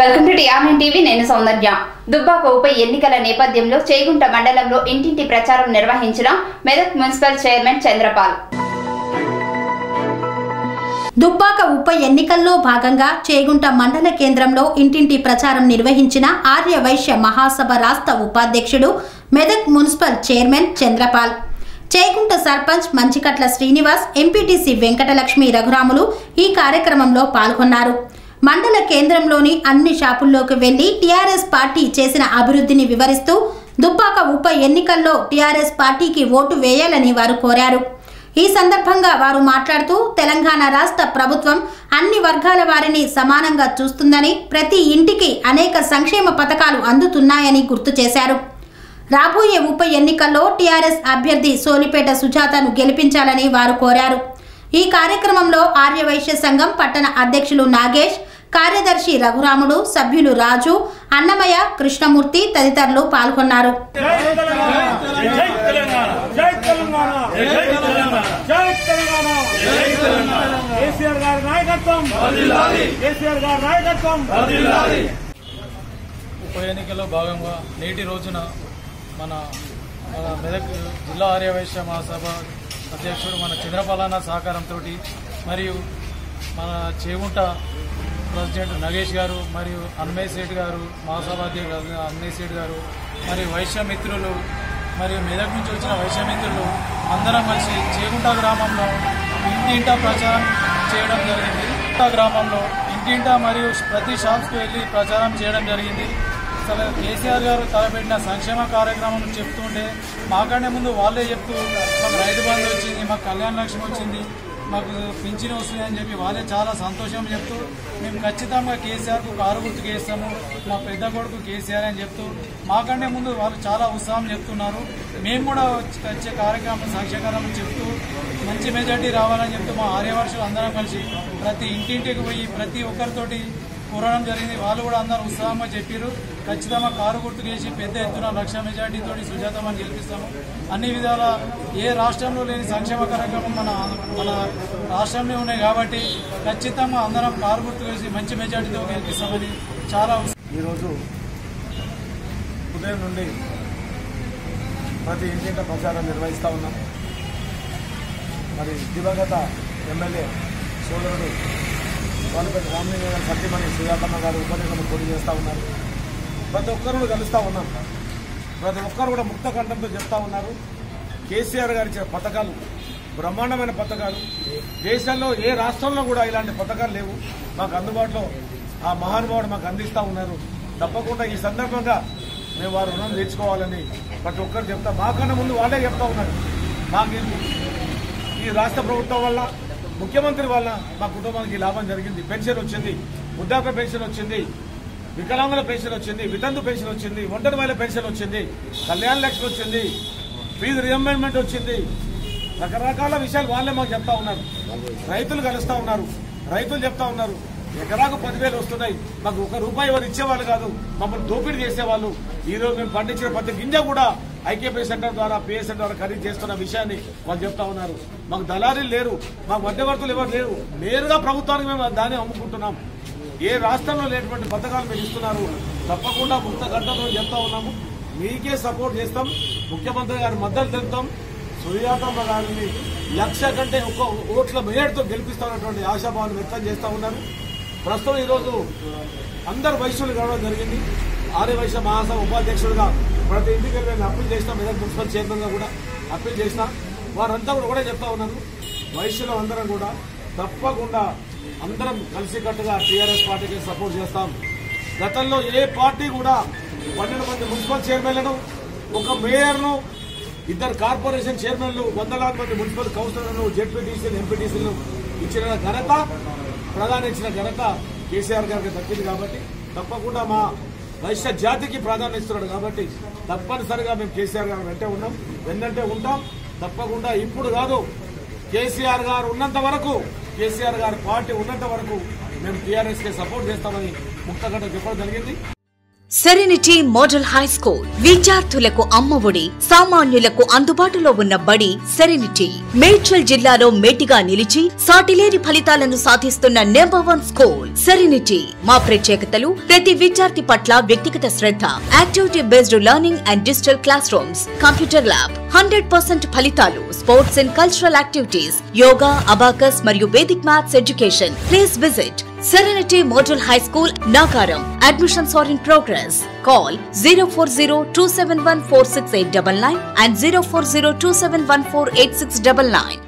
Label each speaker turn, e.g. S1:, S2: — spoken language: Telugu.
S1: వెల్కమ్ టు టీఆర్ఎన్ టీవీ నేను సౌందర్య దుబ్బాక ఉప ఎన్నికల నేపథ్యంలో చేగుంట మండలంలో ఇంటింటి ప్రచారం నిర్వహించిన మెదక్ మున్సిపల్ చైర్మన్ చంద్రపాల్
S2: దుబ్బాక ఉప ఎన్నికల్లో భాగంగా చేగుంట మండల కేంద్రంలో ఇంటింటి ప్రచారం నిర్వహించిన ఆర్య వైశ్య మహాసభ రాష్ట్ర ఉపాధ్యక్షుడు Medak municipal chairman Chandrapal Chegunta sarpanch Manchikatla Srinivas MPTC Venkatalakshmi Raghuramulu ఈ కార్యక్రమంలో పాల్గొన్నారు మండల కేంద్రంలోని అన్ని షాపుల్లోకి వెళ్లి టీఆర్ఎస్ పార్టీ చేసిన అభివృద్ధిని వివరిస్తూ దుబ్బాక ఉప ఎన్నికల్లో టీఆర్ఎస్ పార్టీకి ఓటు వేయాలని వారు కోరారు ఈ సందర్భంగా వారు మాట్లాడుతూ తెలంగాణ రాష్ట్ర ప్రభుత్వం అన్ని వర్గాల వారిని సమానంగా చూస్తుందని ప్రతి ఇంటికి అనేక సంక్షేమ పథకాలు అందుతున్నాయని గుర్తు చేశారు రాబోయే ఉప ఎన్నికల్లో టీఆర్ఎస్ అభ్యర్థి సోలిపేట సుజాతను గెలిపించాలని వారు కోరారు ఈ కార్యక్రమంలో ఆర్యవైశ్య సంఘం పట్టణ అధ్యక్షులు నాగేష్ కార్యదర్శి రఘురాముడు సభ్యులు రాజు అన్నమయ్య కృష్ణమూర్తి తదితరులు పాల్గొన్నారు
S3: జై తెలంగాణ జై తెలంగాణ జై తెలంగాణ జై తెలంగాణ జై తెలంగాణ జై తెలంగాణ కేసీఆర్ గారి నాయకత్వం కేసీఆర్ గారి నాయకత్వం
S4: ఉప ఎన్నికల్లో భాగంగా నేటి రోజున మన మన మెదక్ జిల్లా ఆర్యవైశ్య మహాసభ అధ్యక్షుడు మన చంద్రపాలన్న సహకారంతో మరియు మన చేగుంట ప్రెసిడెంట్ నగేష్ గారు మరియు అన్మయ్ సేఠ్ గారు మహాసభ అధ్యక్షుడు అన్మయ్ సేఠ్ గారు మరియు వైశ్య మిత్రులు మరియు మెదక్ నుంచి వచ్చిన వైశ్య మిత్రులు అందరం కలిసి చేగుంట గ్రామంలో ఇంటింటా ప్రచారం చేయడం జరిగింది చేగుంట గ్రామంలో ఇంటింటా మరియు ప్రతి షాప్స్కి వెళ్ళి ప్రచారం చేయడం జరిగింది అసలు కేసీఆర్ గారు తలపెట్టిన సంక్షేమ కార్యక్రమం చెప్తుంటే మాకంటే ముందు వాళ్ళే చెప్తూ మాకు రైతు బంధు వచ్చింది మాకు కళ్యాణ లక్ష్మి వచ్చింది మాకు పింఛన్ వస్తుంది అని చెప్పి వాళ్ళే చాలా సంతోషం చెప్తూ మేము ఖచ్చితంగా కేసీఆర్కు కారు గుర్తుకు వేస్తాము మా పెద్ద కొడుకు కేసీఆర్ అని చెప్తూ మాకంటే ముందు వాళ్ళు చాలా ఉత్సాహం చెప్తున్నారు మేము కూడా వచ్చి- వచ్చే కార్యక్రమం సంక్షేమ చెప్తూ మంచి మెజార్టీ రావాలని చెప్తూ మా ఆర్యవర్షులు అందరం కలిసి ప్రతి ఇంటింటికి పోయి ప్రతి ఒక్కరితోటి కోరడం జరిగింది వాళ్ళు కూడా అందరూ ఉత్సాహంగా చెప్పారు ఖచ్చితంగా కారు గుర్తు చేసి పెద్ద ఎత్తున లక్ష మెజార్టీతో సుజాతమని గెలిపిస్తాము అన్ని విధాల ఏ రాష్ట్రంలో లేని సంక్షేమ కార్యక్రమం మన మన రాష్ట్రంలో ఉన్నాయి కాబట్టి ఖచ్చితంగా అందరం కారు గుర్తు చేసి మంచి మెజార్టీతో గెలిపిస్తామని చాలా ఉత్సాహం
S3: ఈరోజు ఉదయం నుండి ప్రతి ఇంటింట ప్రచారం నిర్వహిస్తూ ఉన్నాం మరి దివంగత ఎమ్మెల్యే సోదరుడు వాళ్ళపేట రామలింగ గారు సత్యమణి సుజాతమ్మ గారు ఉపన్యాసం పోటీ చేస్తూ ఉన్నారు ప్రతి ఒక్కరు కలుస్తూ ఉన్నాం ప్రతి ఒక్కరు కూడా ముక్త కంఠంతో చెప్తా ఉన్నారు కేసీఆర్ గారు ఇచ్చిన పథకాలు బ్రహ్మాండమైన పథకాలు దేశంలో ఏ రాష్ట్రంలో కూడా ఇలాంటి పథకాలు లేవు మాకు అందుబాటులో ఆ మహానుభావుడు మాకు అందిస్తూ ఉన్నారు తప్పకుండా ఈ సందర్భంగా మేము వారు రుణం తీర్చుకోవాలని ప్రతి ఒక్కరు చెప్తా మాకన్నా ముందు వాళ్ళే చెప్తా ఉన్నారు మాకు ఇది ఈ రాష్ట్ర ప్రభుత్వం వల్ల ముఖ్యమంత్రి వల్ల మా కుటుంబానికి లాభం జరిగింది పెన్షన్ వచ్చింది వృద్ధాప్య పెన్షన్ వచ్చింది వికలాంగుల పెన్షన్ వచ్చింది వితంతు పెన్షన్ వచ్చింది ఒంటరి మహిళ పెన్షన్ వచ్చింది కళ్యాణ లక్ష్మి వచ్చింది ఫీజు రియంబర్మెంట్ వచ్చింది రకరకాల విషయాలు వాళ్ళే మాకు చెప్తా ఉన్నారు రైతులు కలుస్తా ఉన్నారు రైతులు చెప్తా ఉన్నారు ఎకరాకు పదివేలు వస్తున్నాయి మాకు ఒక రూపాయి ఎవరు ఇచ్చేవాళ్ళు కాదు మమ్మల్ని దోపిడీ చేసేవాళ్ళు ఈ రోజు మేము పండించిన ప్రతి గింజ కూడా ఐకేపీ సెంటర్ ద్వారా పిఎస్ఎన్ ద్వారా ఖరీదు చేస్తున్న విషయాన్ని వాళ్ళు చెప్తా ఉన్నారు మాకు దళారీలు లేరు మాకు మధ్యవర్తులు ఎవరు లేరు నేరుగా ప్రభుత్వానికి మేము దాన్ని అమ్ముకుంటున్నాం ఏ రాష్ట్రంలో లేనటువంటి పథకాలు మీరు ఇస్తున్నారు తప్పకుండా ముక్త గంటతో చెప్తా ఉన్నాము మీకే సపోర్ట్ చేస్తాం ముఖ్యమంత్రి గారి మద్దతు తెలుపుతాం సుజాతమ్మ గారిని లక్ష కంటే ఒక్క ఓట్ల మేయర్తో గెలిపిస్తామన్నటువంటి ఆశాభావాన్ని వ్యక్తం చేస్తా ఉన్నారు ప్రస్తుతం ఈరోజు అందరు వైశ్యులు కావడం జరిగింది ఆర్య వైశ్య మహాసభ ఉపాధ్యక్షుడిగా ప్రతి ఇంటికి వెళ్ళి నేను అప్పీల్ చేసిన మెదక్ మున్సిపల్ చైర్మన్ గా కూడా అప్పీల్ చేసిన వారంతా కూడా కూడా చెప్తా ఉన్నారు వైశ్యులు అందరం కూడా తప్పకుండా అందరం కలిసికట్టుగా టీఆర్ఎస్ పార్టీకి సపోర్ట్ చేస్తాం గతంలో ఏ పార్టీ కూడా పన్నెండు మంది మున్సిపల్ చైర్మన్లను ఒక మేయర్ను ఇద్దరు కార్పొరేషన్ చైర్మన్లు వందలాది మంది మున్సిపల్ కౌన్సిలర్లను జెడ్పీటీసీలు ఎంపీటీసీలు ఇచ్చిన ఘనత ప్రధాని ఇచ్చిన ఘనత కేసీఆర్ గారికి దక్కింది కాబట్టి తప్పకుండా మా వైశ్య జాతికి ప్రాధాన్యత ఇస్తున్నాడు కాబట్టి తప్పనిసరిగా మేము కేసీఆర్ గారు వెంటే ఉన్నాం వెన్నంటే ఉంటాం తప్పకుండా ఇప్పుడు కాదు కేసీఆర్ గారు ఉన్నంత వరకు కేసీఆర్ గారి పార్టీ ఉన్నంత వరకు మేము టీఆర్ఎస్ కి సపోర్ట్ చేస్తామని ముక్తగడ్డ చెప్పడం జరిగింది
S5: సెరెనిటీ మోడల్ హై స్కూల్ విద్యార్థులకు అమ్మఒడి సామాన్యులకు అందుబాటులో ఉన్న బడి సెరెనిటీ మేడ్చల్ జిల్లాలో మేటిగా నిలిచి సాటిలేని ఫలితాలను సాధిస్తున్న నెంబర్ వన్ స్కూల్ సెరెనిటీ మా ప్రత్యేకతలు ప్రతి విద్యార్థి పట్ల వ్యక్తిగత శ్రద్ధ activity based learning and digital class rooms computer lab hundred percent ఫలితాలు sports and cultural activities yoga abacus మరియు Vedic maths education please visit Serenity Model High School, Nagaram. Admissions are in progress. Call 040 and 040 271 8699.